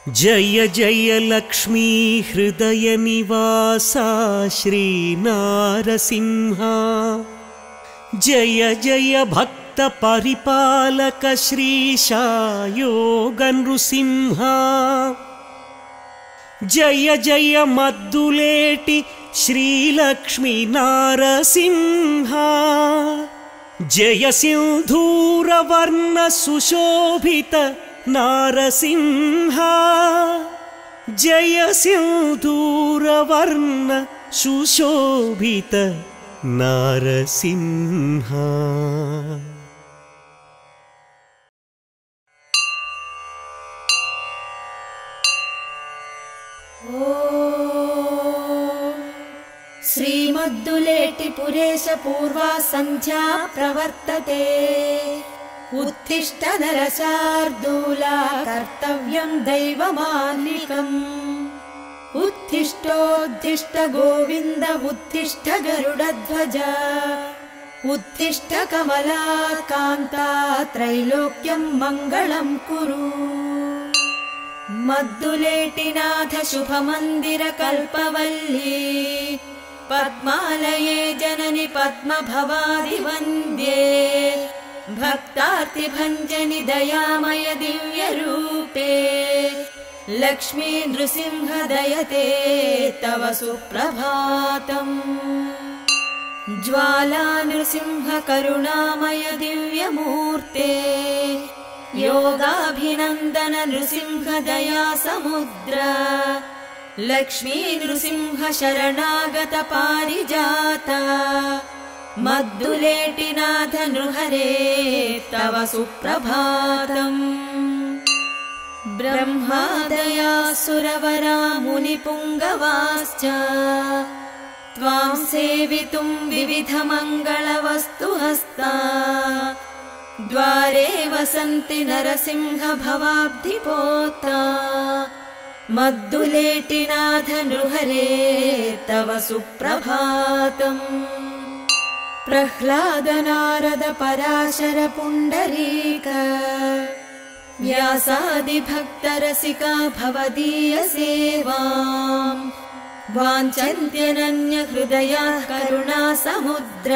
जय जय लक्ष्मी हृदयनिवासा श्रीनारसिंहा जय जय भक्तपरिपालक श्रीशा योगनृसिंहा जय जय मद्दुलेटि श्रीलक्ष्मी नारसिंहा जय सिन्धूरवर्ण सुशोभित नारसिंहा जय सिन्धूरवर्ण सुशोभित नारसिंहा श्रीमद्दुलेटि पुरेश पूर्वा सन्ध्या प्रवर्तते उत्तिष्ठ नरशार्दूला कर्तव्यम् दैवमान्निकम् उत्तिष्ठोत्तिष्ठ गोविन्द उत्तिष्ठ गरुडध्वज उत्तिष्ठ कमला कान्ता त्रैलोक्यम् मङ्गलम् कुरु मद्दुलेटिनाथ शुभमन्दिर कल्पवल्ली पद्मालये जननि पद्मभवादिवन्द्ये भक्तार्तिभञ्जनि दयामय दिव्यरूपे लक्ष्मी नृसिंह दयते तव सुप्रभातम् ज्वाला नृसिंह करुणामय दिव्यमूर्ते योगाभिनन्दन नृसिंह दया समुद्र लक्ष्मी नृसिंह शरणागत पारिजाता मद्दुलेटिनाथ नृहरे तव सुप्रभातम् ब्रह्मादया सुरवरा मुनिपुङ्गवाश्च त्वां सेवितुम् विविधमङ्गलवस्तु हस्ता द्वारे वसन्ति नरसिंह भवाब्धिपोता मद्दुलेटिनाथ नृहरे तव सुप्रभातम् प्रह्लाद नारद पराशर पुण्डरीक व्यासादिभक्तरसिका भवदीय सेवाम् वाञ्छन्त्यनन्य हृदया करुणा समुद्र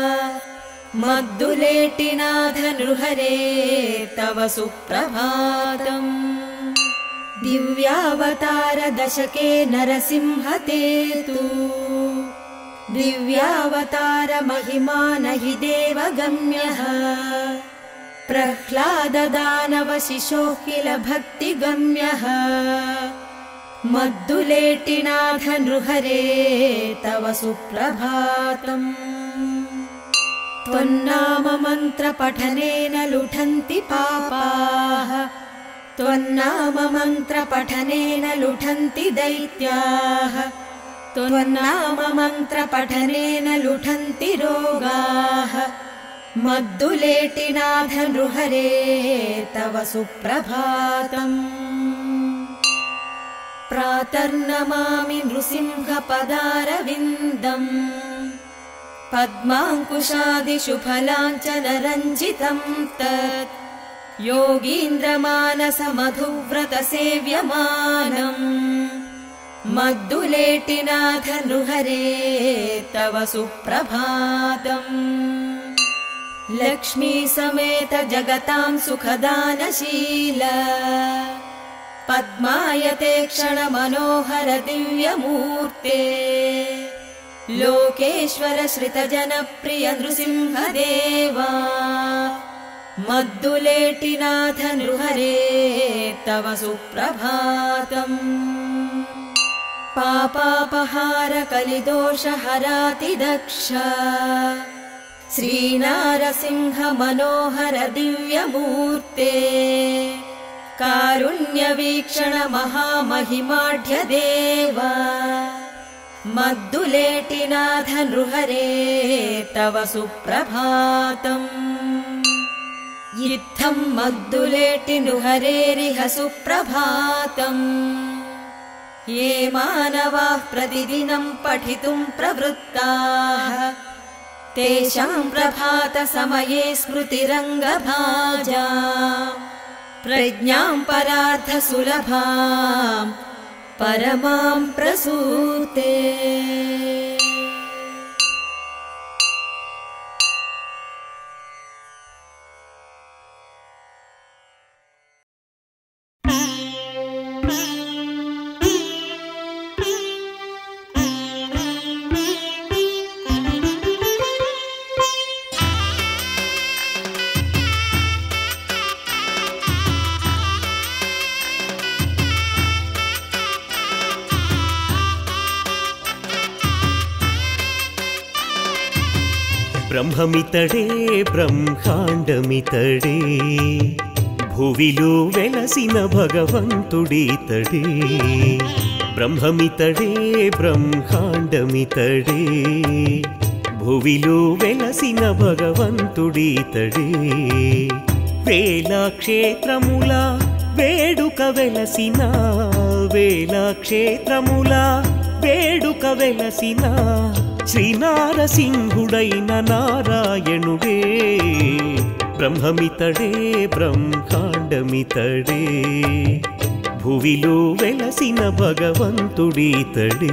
मद्दुलेटिनाथ नृहरे तव सुप्रभातम् दिव्यावतार दशके नरसिंहते तु दिव्यावतार महिमा न हि देवगम्यः प्रह्लाद दानव शिशो किल भक्तिगम्यः मद्दुलेटिनाथ नृहरे तव सुप्रभातम् त्वन्नाम मन्त्रपठनेन लुठन्ति पापाः त्वन्नाम मन्त्रपठनेन लुठन्ति दैत्याः त्वन्नाम मन्त्रपठनेन लुठन्ति रोगाः मद्दुलेटिनाथ नृहरे तव सुप्रभातम् प्रातर्नमामि नृसिंहपदारविन्दम् पद्माङ्कुशादिशुफलाञ्चनरञ्जितम् तत् योगीन्द्रमानसमधुव्रतसेव्यमानम् मद्दुलेटिनाथ नृहरे तव सुप्रभातम् लक्ष्मी समेत जगताम् सुखदानशील पद्मायते क्षणमनोहर दिव्यमूर्ते लोकेश्वर श्रितजनप्रिय नृसिंहदेवा मद्दुलेटिनाथ नृहरे तव सुप्रभातम् पापापहार कलिदोषहराति दक्ष श्रीनारसिंह मनोहर दिव्यमूर्ते कारुण्यवीक्षण महामहिमाढ्य देव मद्दुलेटिनाथ नृहरे तव सुप्रभातम् इत्थम् मद्दुलेटि नृहरेरिह सुप्रभातम् ये मानवाः प्रतिदिनम् पठितुम् प्रवृत्ताः तेषाम् प्रभातसमये स्मृतिरङ्गभाजा प्रज्ञाम् परार्थसुलभाम् परमाम् प्रसूते బ్రహ్మమితడే బ్రహ్మాండమితడే భువిలో వెలసిన భగవంతుడితడే బ్రహ్మమితడే బ్రహ్మాండమితడే భువిలో వెలసిన భగవంతుడితడే వేల క్షేత్రముల వేడుక వెలసిన వేల క్షేత్రముల వేడుక వెలసిన శ్రీనారసింహుడైన నారాయణుడే బ్రహ్మమితడే బ్రహ్మాండమితడే భువిలో వెలసిన భగవంతుడితడే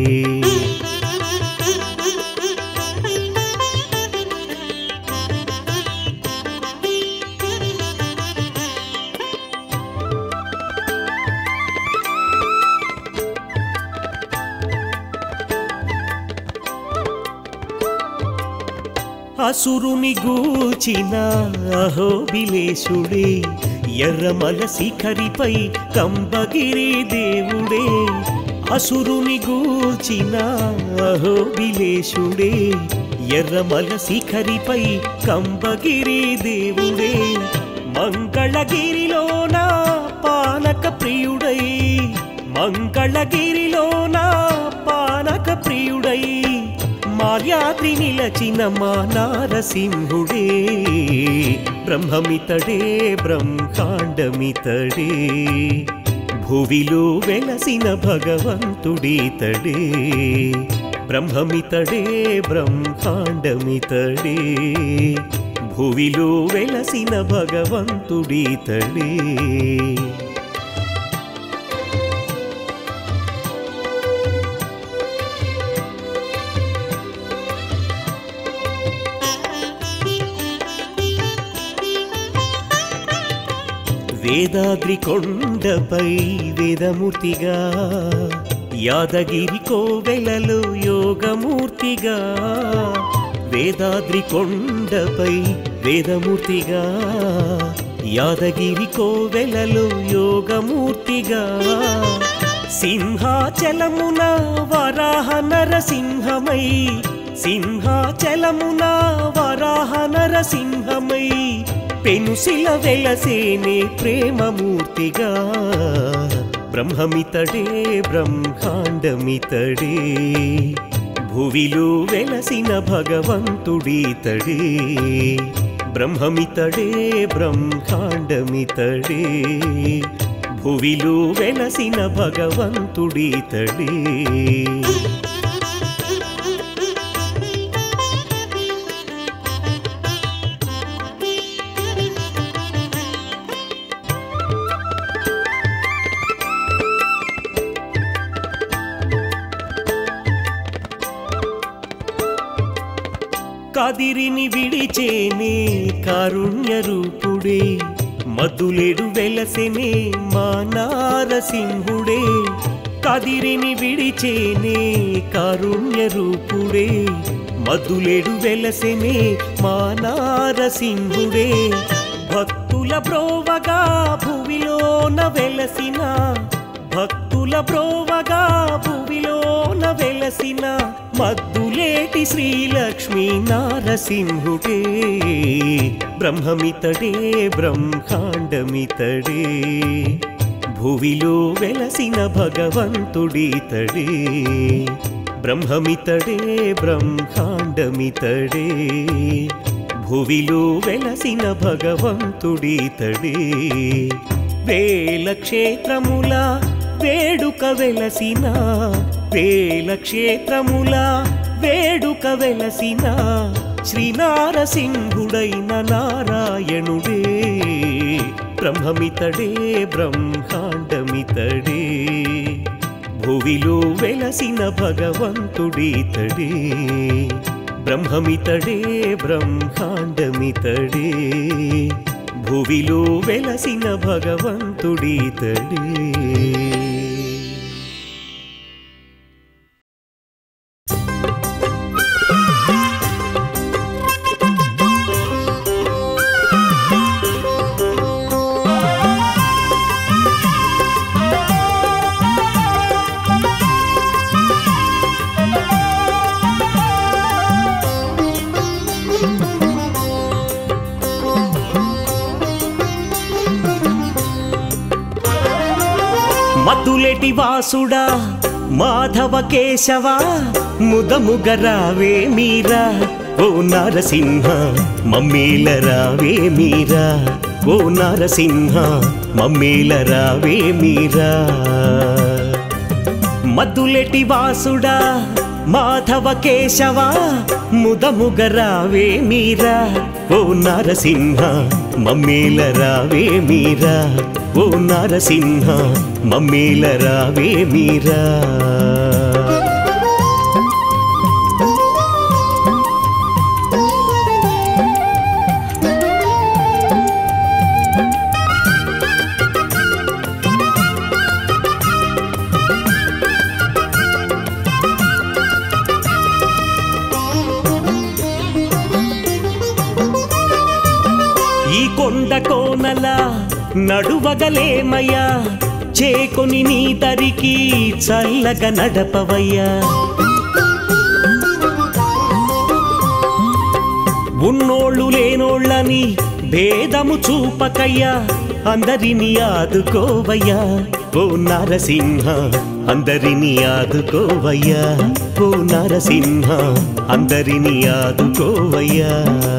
అసురుని గూచిన అహోబిలేశుడే ఎర్రమల శిఖరిపై కంబగిరి దేవుడే అసురుని గూచిన అహోబిలేశుడే ఎర్రమల శిఖరిపై కంబగిరి దేవుడే మంగళగిరిలోన పానక ప్రియుడై మంగళగిరిలోన పానక ప్రియుడై మాల్యాద్రి నిలచిన మా నారసింహుడే బ్రహ్మమితడే బ్రహ్మాండమితడే భువిలో వెలసిన భగవంతుడితడే బ్రహ్మమితడే బ్రహ్మాండమితడే భువిలో వెలసిన భగవంతుడితడే వేదాద్రి కొండపై వేదమూర్తిగా యాదగిరి కోవెలలో యోగమూర్తిగా వేదాద్రి కొండపై వేదమూర్తిగా యాదగిరి కోవెలలో యోగమూర్తిగా సింహాచలమున వరాహ నరసింహమై సింహాచలమున వరాహ నరసింహమై పెనుసిల వెలసేనే ప్రేమమూర్తిగా బ్రహ్మమితడే బ్రహ్మాండమితడే భువిలో వెలసిన భగవంతుడితడే బ్రహ్మమితడే బ్రహ్మాండమితడే భువిలో వెలసిన భగవంతుడితడే కదిరిని విడిచేనే కారుణ్య రూపుడే మధులేడు వెలసెనే మా నారసింహుడే కదిరిని విడిచేనే కారుణ్య రూపుడే మధులేడు వెలసెనే మా నారసింహుడే భక్తుల బ్రోవగా భువిలోన వెలసిన భక్తుల బ్రోవగా భువిలోన వెలసిన మద్దులేటి శ్రీలక్ష్మీ నారసింహుడే బ్రహ్మమితడే బ్రహ్మాండమితడే భువిలో వెలసిన భగవంతుడితడే బ్రహ్మమితడే బ్రహ్మాండమితడే భువిలో వెలసిన భగవంతుడితడే వేల క్షేత్రముల వేడుక వెలసిన వేల క్షేత్రముల వేడుక వెలసిన శ్రీనారసింహుడైన నారాయణుడే బ్రహ్మమితడే బ్రహ్మాండమితడే భువిలో వెలసిన భగవంతుడితడే బ్రహ్మమితడే బ్రహ్మాండమితడే భువిలో వెలసిన భగవంతుడితడే మతులెటి వాసుడా మాధవ కేశవ ముదముగరావే మీరా ఓ నరసింహ మమ్మీల రావే మీరా ఓ నరసింహ మమ్మీల రావే మీరా మద్దులెటి వాసుడా మాధవ కేశవ ముదముగరావే మీరా ఓ నరసింహ మమ్మీల రావే మీరా ఓ నరసింహ మమ్మీల రావే మీరా ఈ కొండ కోనల నడువగలేమయ్యా చేకొని నీ దరికి చల్లగా నడపవయ్యా ఉన్నోళ్ళు లేనోళ్ళని భేదము చూపకయ్యా అందరిని ఆదుకోవయ్యా ఓ నరసింహ అందరిని ఆదుకోవయ్యా ఓ నరసింహ అందరిని ఆదుకోవయ్యా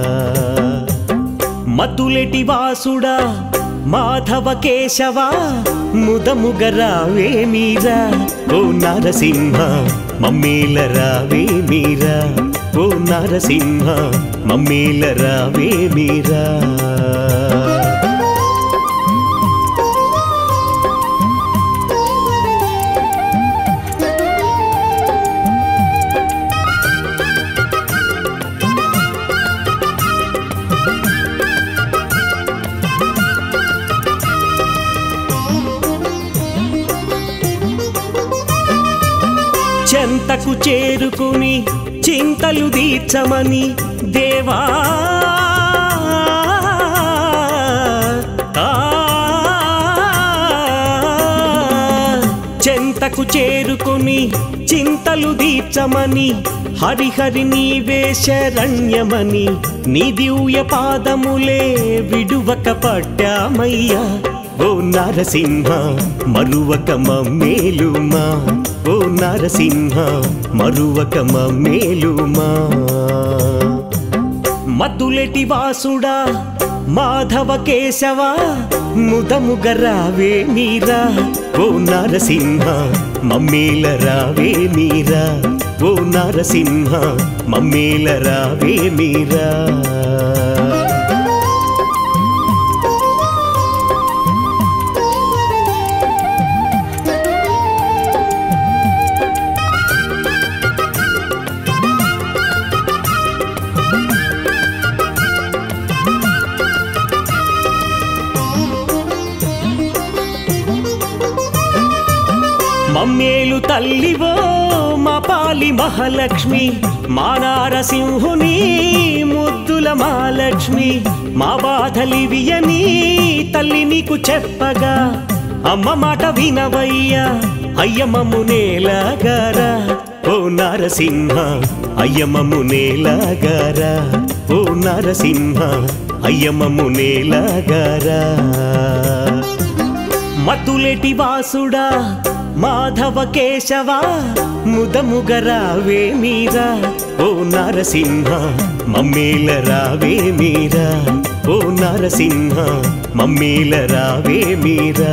మద్దులెటి వాసుడా మాధవ కేశవ ముదముగరావే మీరా ఓ నరసింహ మమ్మీల రావే మీరా ఓ నరసింహ మమ్మీల రావే మీరా చెంతకు చేరుకుని చింతలు తీర్చమని దేవా ఆ, చెంతకు చేరుకుని చింతలు తీర్చమని హరిహరి నీవే శరణ్యమని నీ దివ్య పాదములే విడువక పట్టామయ్యా ఓ నరసింహ మరువక మమ్మేలుమా ఓ నరసింహ మరువక మమ్మేలుమా మద్దులెటి వాసుడా మాధవ కేశవ ముదముగరావే మీరా ఓ నరసింహ మమ్మీల రావే మీరా ఓ నరసింహ మమ్మీల రావే మీరా మమ్మేలు తల్లివో మా పాలి మహాలక్ష్మి మా నారసింహుని ముద్దుల మహాలక్ష్మి మా బాధలివియని తల్లి నీకు చెప్పగా అమ్మ మాట వినవయ్యా అయ్యమ్మము నేలగారా ఓ నరసింహ అయ్యమ్మము నేలగారా ఓ నరసింహ అయ్యమ్మము నేలగారా మతులెటి వాసుడా మాధవ కేశవ ముదముగరావే మీరా ఓ నరసింహ మమ్మీల రావే మీరా ఓ నరసింహ మమ్మీల రావే మీరా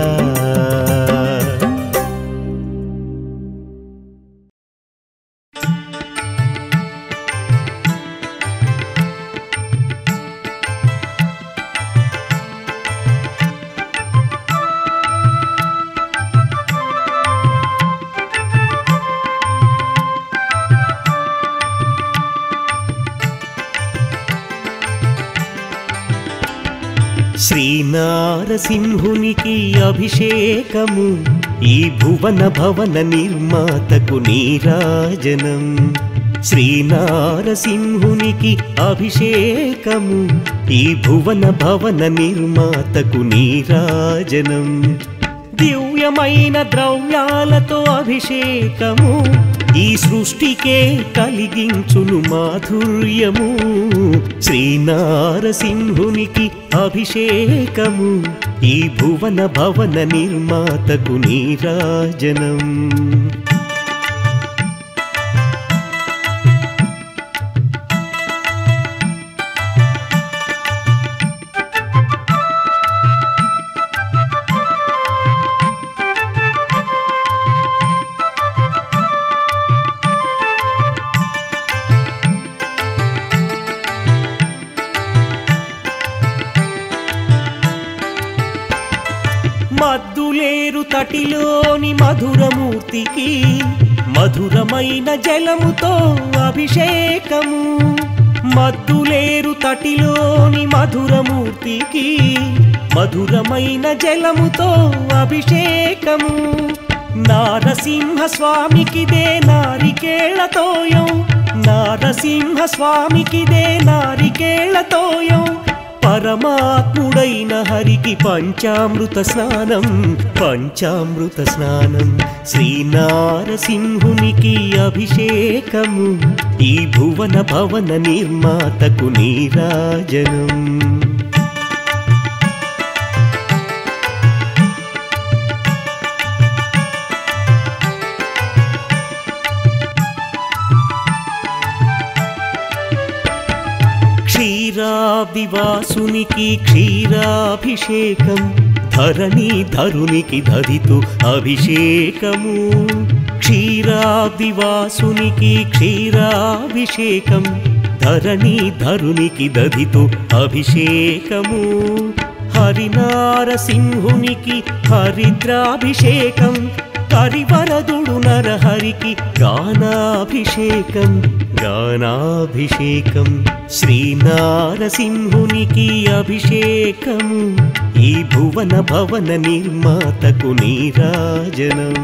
శ్రీనారసింహునికి అభిషేకము ఈ భువన భవన నిర్మాతకు నీరాజనం శ్రీనారసింహునికి అభిషేకము ఈ భువన భవన నిర్మాతకు నీరాజనం దివ్యమైన ద్రవ్యాలతో అభిషేకము ఈ సృష్టికే కలిగించును మాధుర్యము శ్రీనారసింహునికి అభిషేకము ఈ భువన భవన నిర్మాతకు నీరాజనం మద్దులేరు తటిలోని మధురమూర్తికి మధురమైన జలముతో అభిషేకము మద్దులేరు తటిలోని మధురమూర్తికి మధురమైన జలముతో అభిషేకము నారసింహ స్వామికిదే నారికేళతోయం నారసింహ స్వామికిదే నారికేళతోయం పరమాత్ముడైన హరికి పంచామృత స్నానం పంచామృత స్నానం శ్రీనారసింహునికి అభిషేకము ఈ భువన భవన నిర్మాతకు నీరాజనం క్షీరాబ్దివాసునికి క్షీరాభిషేకం ధరణి ధరునికి దధితు అభిషేకము క్షీరాబ్దివాసునికి క్షీరాభిషేకం ధరణి ధరునికి దధితు అభిషేకము హరినారసింహునికి హరిద్రాభిషేకం కరివరదుడు నరహరికి గానాభిషేకం గానాభిషేకం శ్రీనారసింహునికి అభిషేకము ఈ భువన భవన నిర్మాతకు నీరాజనం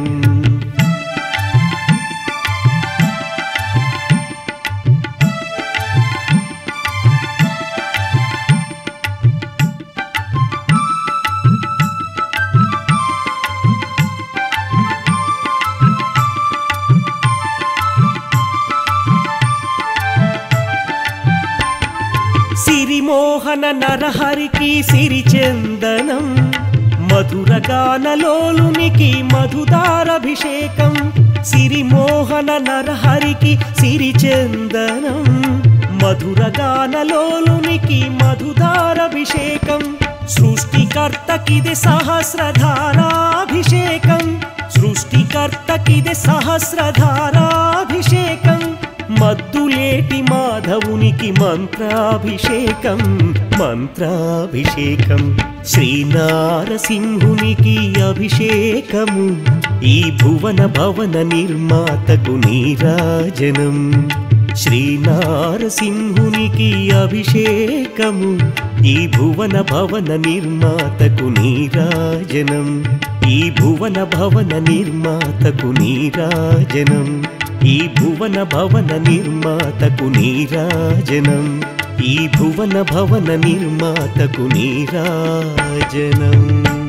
సిరిమోహన నరహరికి సిరిచందనం మధుర గానలోలునికి మధుదారభిషేకం సిరిమోహన నరహరికి సిరిచందనం మధుర గానలోలునికి మధుదారభిషేకం సృష్టికర్తకిది సహస్రధారాభిషేకం సృష్టికర్తకిది సహస్రధారాభిషేకం మద్దులేటి మాధవునికి మంత్రాభిషేకం మంత్రాభిషేకం శ్రీనారసింహునికి అభిషేకము ఈ భువన భవన నిర్మాతకు నీరాజనం శ్రీనారసింహునికి అభిషేకము ఈ భువన భవన నిర్మాతకు నీరాజనం ఈ భువన భవన నిర్మాతకు నీరాజనం ఈ భువన భవన నిర్మాతకు నీరాజనం ఈ భువన భవన నిర్మాతకు నీరాజనం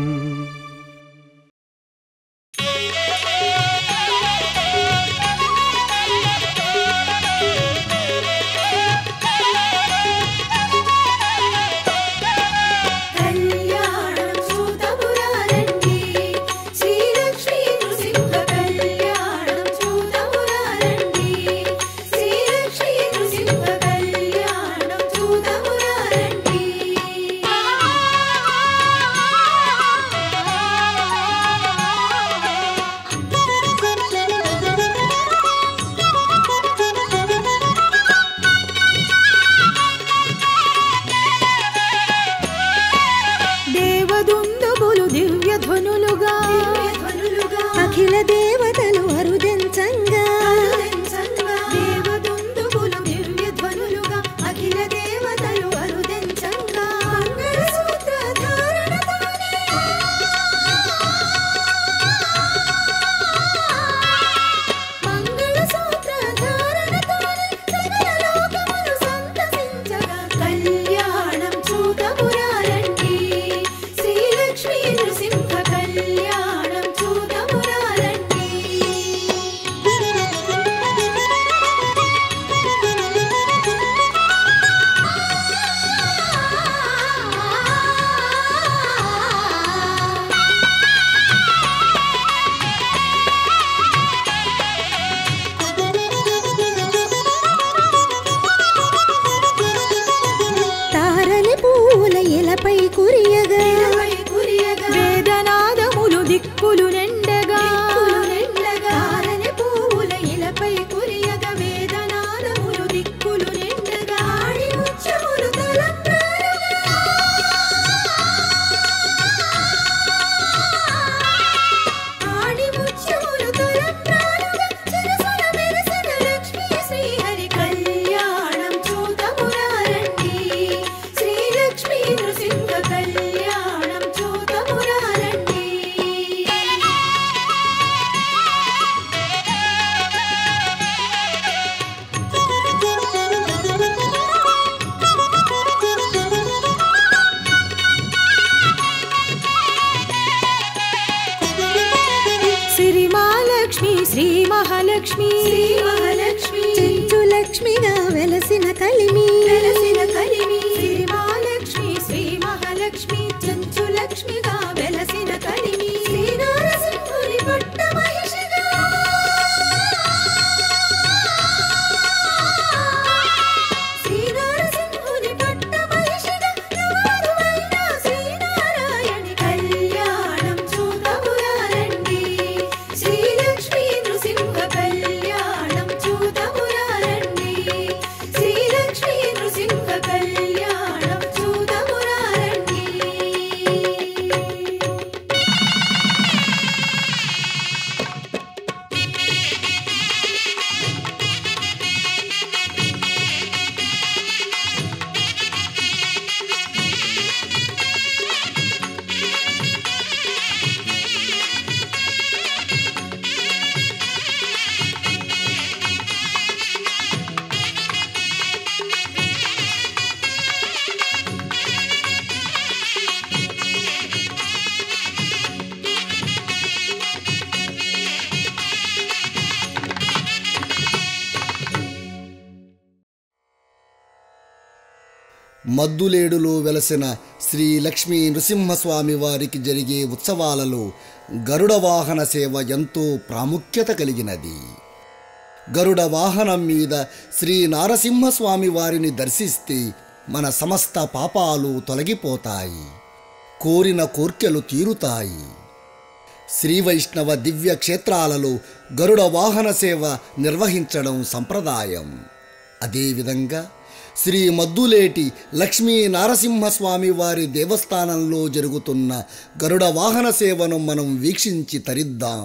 కళ్యాణం చూతమురారండి శ్రీలక్ష్మీ నృసింహ కళ్యాణం చూతమురారండి శ్రీలక్ష్మీ నృసింహ కళ్యాణం చూతమురారండి మహాలక్ష్మి శ్రీ మహాలక్ష్మి చెంచులక్ష్మిగా వెలసిన కలిమి వెలసిన కలిమి శ్రీ మహాలక్ష్మి శ్రీ మహాలక్ష్మి చెంచు లక్ష్మిగా వెలసిన కలిమి శ్రీ నరసింహుని పట్ట మహిషిగా శ్రీ నరసింహుని పట్ట మహిషిగా నవారువైన శ్రీనారాయణి కళ్యాణం చూతమురారండి శ్రీలక్ష్మీ నృసింహ కళ్యాణం చూతమురారండి శ్రీలక్ష్మీ నృసింహ కళ్యాణం చూతమురారండి మద్దులేడులో వెలసిన శ్రీ లక్ష్మీ నృసింహస్వామి వారికి జరిగే ఉత్సవాలలో గరుడ వాహన సేవ ఎంతో ప్రాముఖ్యత కలిగినది గరుడ వాహనం మీద శ్రీ నారసింహస్వామి వారిని దర్శిస్తే మన సమస్త పాపాలు తొలగిపోతాయి కోరిన కోర్కెలు తీరుతాయి శ్రీ వైష్ణవ దివ్య క్షేత్రాలలో గరుడ వాహన సేవ నిర్వహించడం సంప్రదాయం అదేవిధంగా శ్రీ మద్దులేటి లక్ష్మీ నారసింహస్వామి వారి దేవస్థానంలో జరుగుతున్న గరుడ వాహన సేవను మనం వీక్షించి తరిద్దాం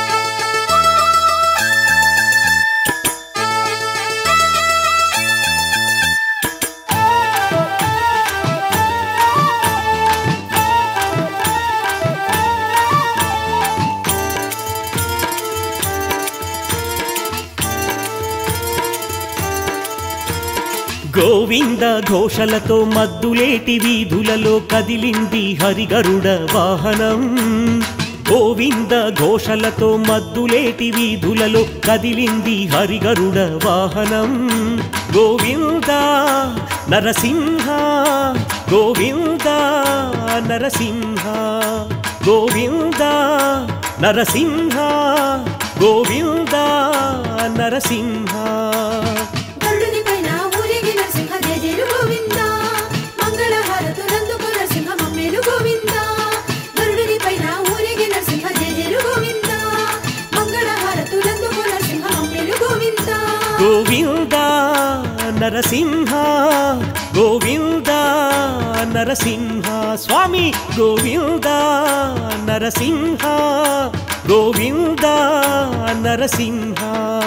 గోవింద ఘోషలతో మద్దులేటి వీధులలో కదిలింది హరిగరుడ వాహనం గోవింద ఘోషలతో మద్దులేటి వీధులలో కదిలింది హరిగరుడ వాహనం గోవింద నరసింహ గోవింద నరసింహ గోవింద నరసింహ గోవింద నరసింహ గరుడుని పైన ఊరేగి నరసింహ జయజయలు గోవింద మంగళహారతులందుకు నరసింహ మమ్మేలు గోవింద గరుడుని పైన ఊరేగి నరసింహ జయజయలు గోవింద మంగళహారతులందుకు నరసింహ మమ్మేలు గోవింద గోవింద నరసింహ గోవింద నరసింహ స్వామి గోవింద నరసింహ గోవింద నరసింహ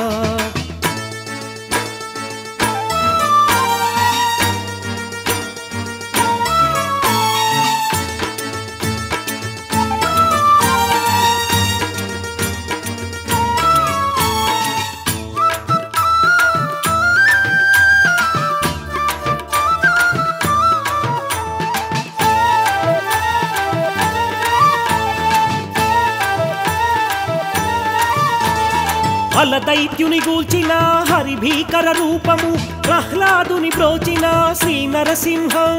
అలదైత్యుని గూల్చిన హరిభీకర రూపము ప్రహ్లాదుని బ్రోచిన శ్రీ నరసింహం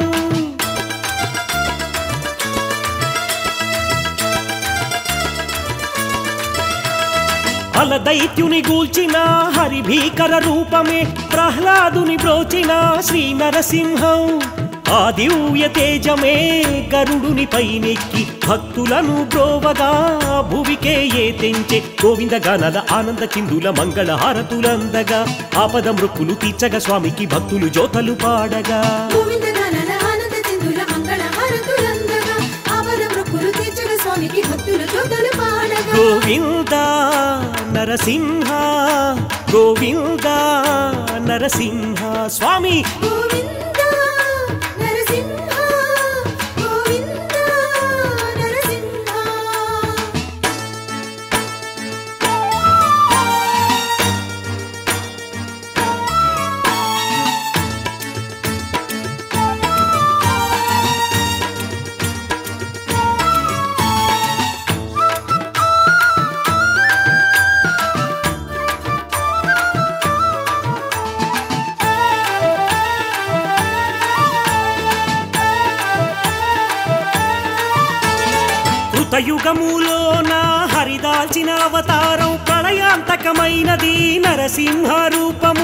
అలదైత్యుని గూల్చిన హరిభీకర రూపమే ప్రహ్లాదుని బ్రోచిన శ్రీ నరసింహం ఆ దివ్య తేజమే గరుడుని పైనెక్కి భక్తులను బ్రోవగా భువికే ఏ తెంచే గోవింద గణల ఆనంద చిందుల మంగళ హారతులందగా ఆపద మృక్కులు తీర్చగా స్వామికి భక్తులు జోతలు పాడగా గోవింద గానల ఆనంద చిందుల మంగళహారతులందగా ఆపద మృక్కులు తీర్చగా స్వామికి భక్తులు జోతలు పాడగా గోవింద నరసింహ గోవింద నరసింహ స్వామి గోవింద నరసింహ గోవింద నరసింహ కృతయుగములోన హరిదాల్చిన అవతారం ప్రళయాంతకమైనది నరసింహ రూపము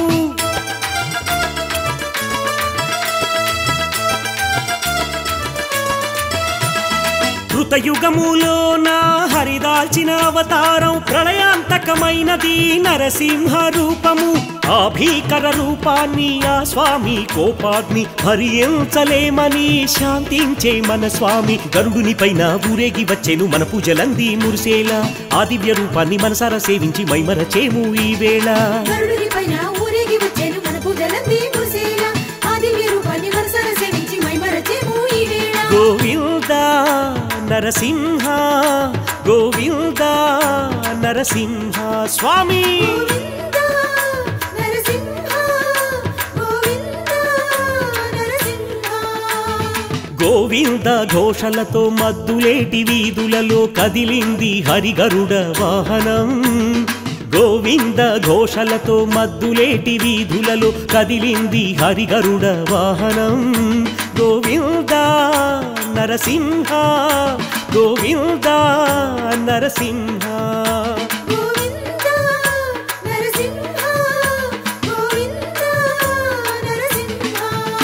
కృతయుగములోన హరిదాల్చిన అవతారం ప్రళయాంతకమైనది నరసింహ రూపము ఆ భీకర రూపాన్ని ఆ స్వామి కోపాగ్ని హరించలేమని శాంతించే మన స్వామి గరుడుని పైన ఊరేగి వచ్చెను మన పూజలంది మురిసేలా ఆ దివ్య రూపాన్ని మనసారా సేవించి మైమరచేము ఈ వేళ గరుడుని పైన ఊరేగి వచ్చాను మన పూజలంది మురిసేలా ఆ దివ్య రూపాన్ని మనసారా సేవించి మైమరచేము ఈ వేళ గోవింద నరసింహ గోవింద నరసింహ స్వామి గోవింద నరసింహ గోవింద నరసింహ గోవింద ఘోషలతో మద్దులేటి వీధులలో కదిలింది హరిగరుడ వాహనం గోవింద ఘోషలతో మద్దులేటి వీధులలో కదిలింది హరిగరుడ వాహనం గోవింద నరసింహ గోవింద నరసింహ గోవింద నరసింహ గోవింద నరసింహ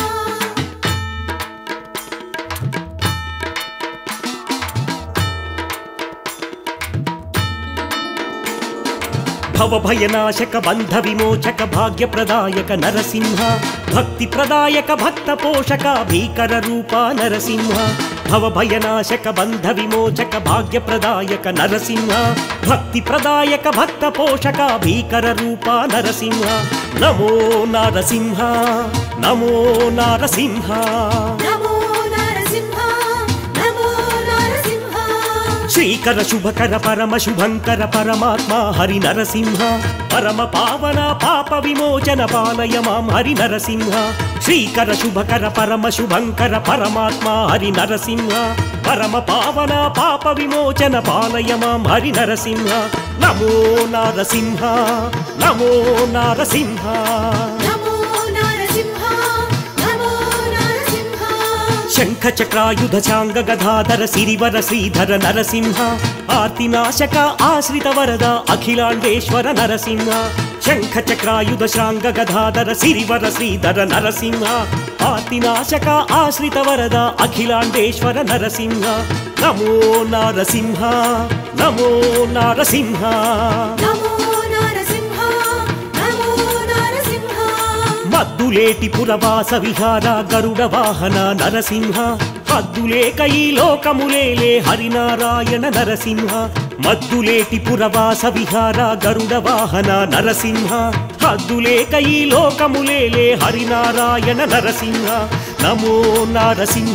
భవభయనాశక బంధ విమోచక భాగ్య ప్రదాయక నరసింహ భక్తి ప్రదాయక భక్త పోషక భీకర రూప నరసింహ భవభయనాశక బంధ విమోచక భాగ్య ప్రదాయక నరసింహ భక్తి ప్రదాయక భక్త పోషక భీకర రూప నరసింహ నమో నరసింహ నమో నరసింహ నమో నరసింహ నమో నరసింహ శ్రీకర శుభకర పరమ శుభంకర పరమాత్మ హరి నరసింహ పరమ పావన పాప విమోచన పాలయ మాం హరి నరసింహ శ్రీకర శుభకర పరమ శుభంకర పరమాత్మ హరి నరసింహ పరమ పావన పాప విమోచన పాలయ మాం హరి నరసింహ నమో నరసింహ నమో నరసింహ నమో నరసింహ నమో నరసింహ శంఖ చక్రాయుధ చాంగ గదాధర సిరివర శ్రీధర నరసింహ ఆర్తినాశక ఆశ్రిత వరద అఖిలాండేశ్వర నరసింహ శంఖ చక్రాయుధ శాంగ గదాధర సిరివర శ్రీధర నరసింహ ఆర్తినాశక ఆశ్రిత వరద అఖిలాండేశ్వర నరసింహ నమో నరసింహ నమో నరసింహ నమో నరసింహ నమో నరసింహ మద్దులేటి పురవాస విహార గరుడ వాహన నరసింహ హద్దులేక ఈ లోకములేలే హరినారాయణ నరసింహ మద్దులేటి పురవాస విహార గరుడ వాహన నరసింహ హద్దులేక ఈ లోకములేలే హరినారాయణ నరసింహ నమో నరసింహ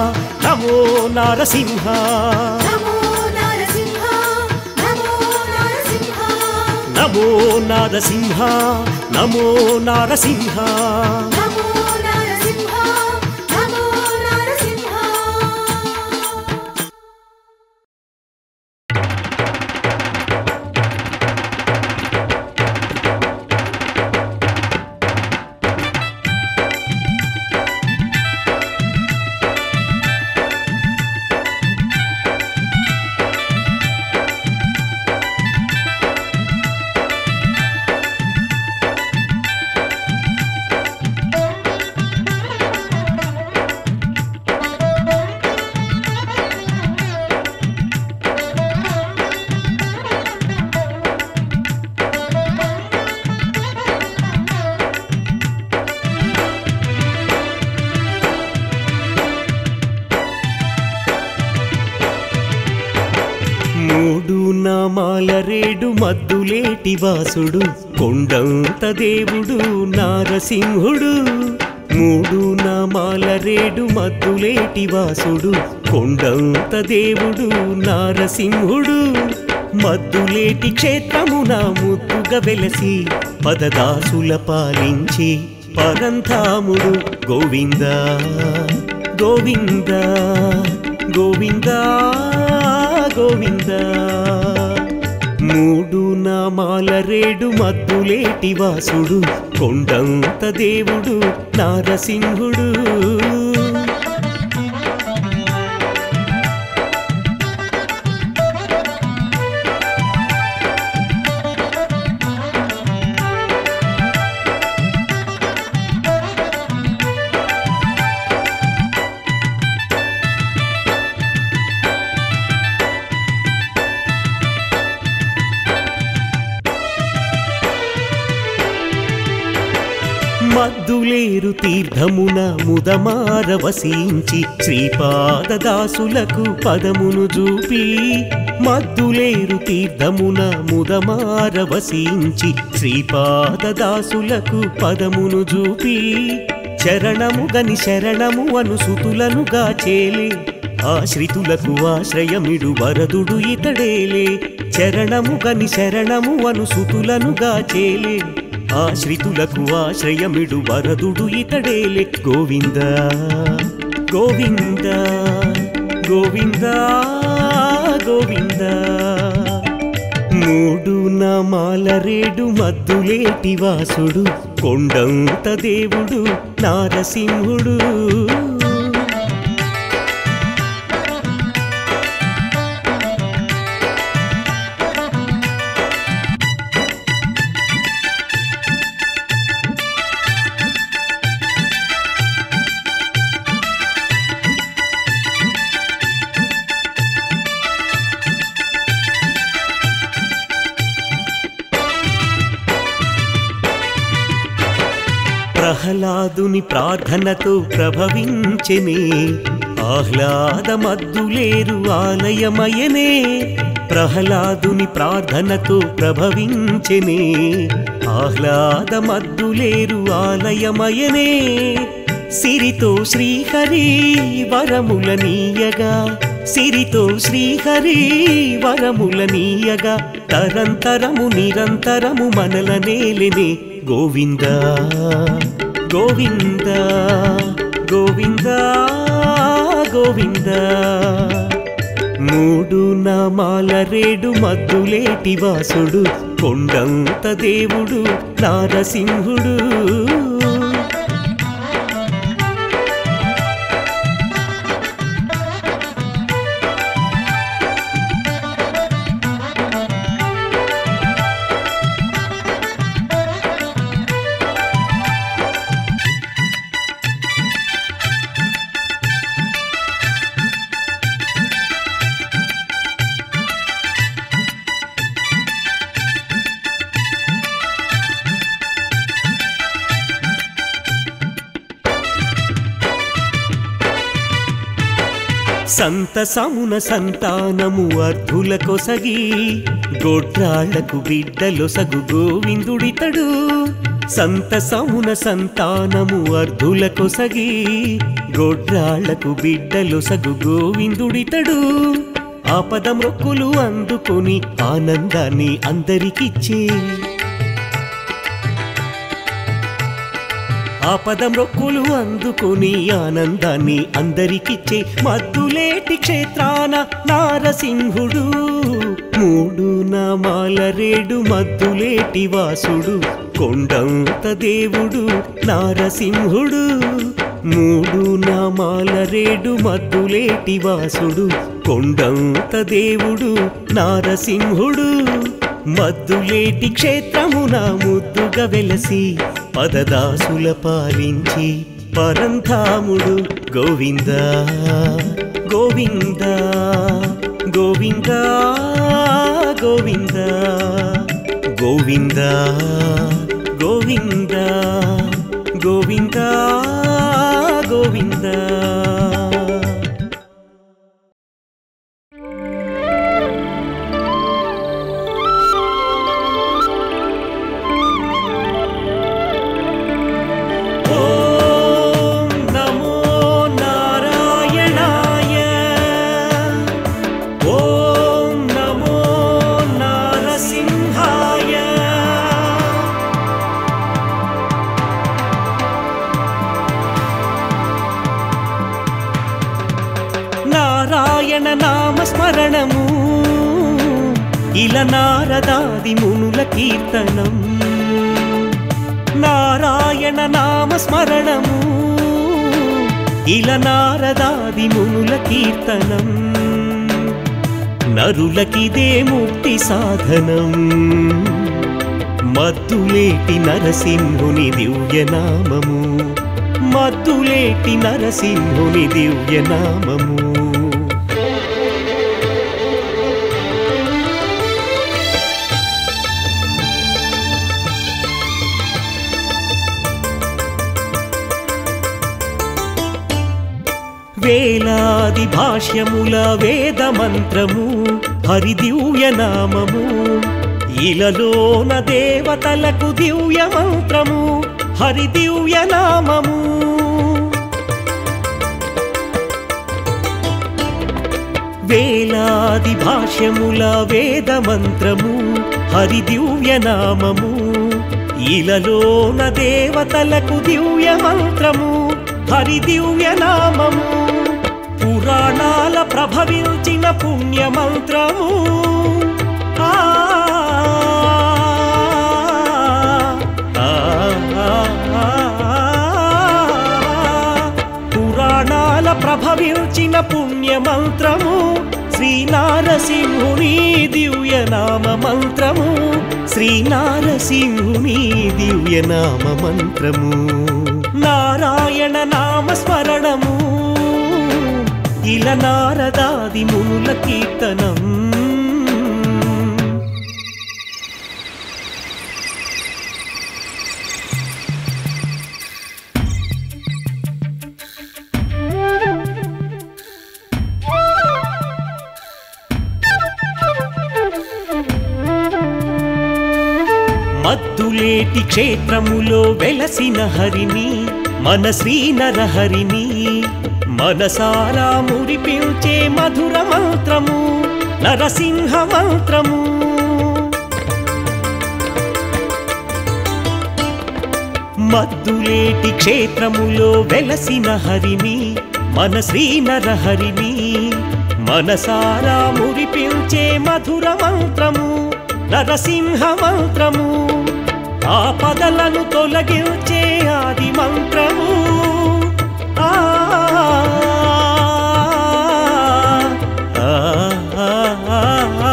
నమో నరసింహ నమో నరసింహ నమో నరసింహ నమో నరసింహ నమో నరసింహ నమో నరసింహ నమో నరసింహ మూడు నామాల రేడు మద్దులేటి వాసుడు కొండంత దేవుడు నారసింహుడు మూడు నామాల రేడు మద్దులేటి వాసుడు కొండంత దేవుడు నారసింహుడు మద్దులేటి క్షేత్రమున ముద్దుగా వెలసి పదదాసుల పాలించి పరంధాముడు గోవింద గోవింద గోవింద గోవింద మూడు నామాల రేడు మద్దులేటి వాసుడు కొండంత దేవుడు నారసింహుడు మద్దులేరు తీర్థమున ముదమార వసించి శ్రీపాదదాసులకు పదమును చూపి మద్దులేరు తీర్థమున ముదమార వసించి శ్రీపాదదాసులకు పదమును చూపి చరణము గని శరణము అనుసుతులనుగా చేలే ఆశ్రితులకు ఆశ్రయమిడు వరదుడు ఇతడేలే చరణము గని శరణము అనుసుతులనుగా చేలే ఆశ్రితులకు ఆశ్రయమిడు వరదుడు ఇతడేలే గోవింద గోవింద గోవింద గోవింద మూడు నామాల రేడు మద్దులేటి వాసుడు కొండంత దేవుడు నారసింహుడు ప్రహ్లాదుని ప్రార్థనతో ప్రభవించెనే ఆహ్లాదమద్దులేరు ఆలయమయనే ప్రహ్లాదుని ప్రార్థనతో ప్రభవించెనే ఆహ్లాదమద్దులేరు ఆలయమయనే సిరితో శ్రీహరి వరములనీయగా సిరితో శ్రీహరి వరములనీయగా తరంతరము నిరంతరము మనల నేలినే గోవింద గోవింద గోవింద గోవింద మూడు నామాల రేడు మద్దులేటి వాసుడు కొండంత దేవుడు నారసింహుడు సంతసమున సంతానము అర్ధుల కొసగి గొడ్రాళ్లకు బిడ్డలొసగు గోవిందుడితడు సంతసమున సంతానము అర్ధుల కొసగి గొడ్రాళ్లకు బిడ్డలొసగు గోవిందుడితడు ఆపద మొక్కులు అందుకొని ఆనందాన్ని అందరికిచ్చే ఆపద మొక్కులు అందుకొని ఆనందాన్ని అందరికిచ్చే మద్దులేటి క్షేత్రాన నారసింహుడు మూడు నామాల రేడు మద్దులేటి వాసుడు కొండంత దేవుడు నారసింహుడు మూడు నామాల రేడు మద్దులేటి వాసుడు కొండంత దేవుడు నారసింహుడు మద్దులేటి క్షేత్రమున ముద్దుగా వెలసి పదదాసుల పాలించి పరంధాముడు గోవింద గోవింద గోవింద గోవింద గోవింద గోవింద గోవింద గోవింద ఓం నమో నారాయణాయ ఓం నమో నారసింహాయ నారాయణ నామస్మరణము ఇల నారదాది మునుల కీర్తనం నారాయణ నామస్మరణము ఇల నారదాది మునుల కీర్తనం నరులకిదే ముక్తి సాధనం మద్దులేటి నరసింహుని దివ్యనామము మద్దులేటి నరసింహుని దివ్యనామము వేలాది భాష్యముల వేద మంత్రము హరి దివ్య నామము ఇలలోన దేవతలకు దివ్య మంత్రము హరి దివ్య నామము వేలాది భాష్యముల వేద మంత్రము హరి దివ్య నామము ఇలలోన దేవతలకు దివ్య మంత్రము హరి దివ్య నామము పురాణాల ప్రభవించిన పుణ్య మంత్రము ఆ ఆ, ఆ, ఆ, పురాణాల ప్రభవించిన పుణ్య మంత్రము శ్రీనారసింహుని దివ్య నామ మంత్రము శ్రీనారసింహుని దివ్య నామ మంత్రము నారాయణ నామ స్మరణము ఇల నారదాది మునుల కీర్తనం మద్దులేటి క్షేత్రములో వెలసిన హరిని మన శ్రీనరహరిని మనసారా మురిపించే మధుర మంత్రము నరసింహ మంత్రము మద్దులేటి క్షేత్రములో వెలసిన హరిని మన శ్రీనరహరిని మనసారా మురిపించే మధుర మంత్రము నరసింహ మంత్రము ఆపదలను తొలగించే ఆది మంత్రము ఆ ఆ, ఆ, ఆ, ఆ.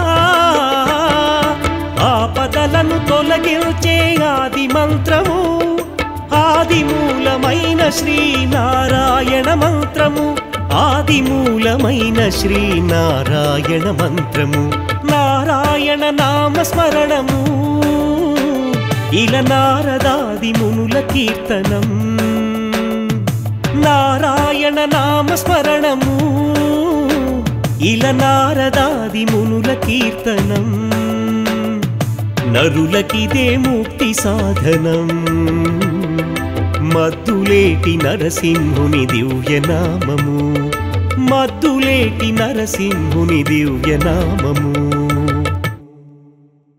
ఆపదలను తొలగించే ఆది మంత్రము ఆది మూలమైన శ్రీనారాయణ మంత్రము ఆది మూలమైన శ్రీనారాయణ మంత్రము నారాయణ నామ స్మరణము ఇల నారదాది మునుల కీర్తనం నారాయణ నామ స్మరణము ఇల నారదాది మునుల కీర్తనం నరులకిదే ముక్తి సాధనం మద్దులేటి నరసింహుని దివ్య నామము మద్దులేటి నరసింహుని దివ్య నామము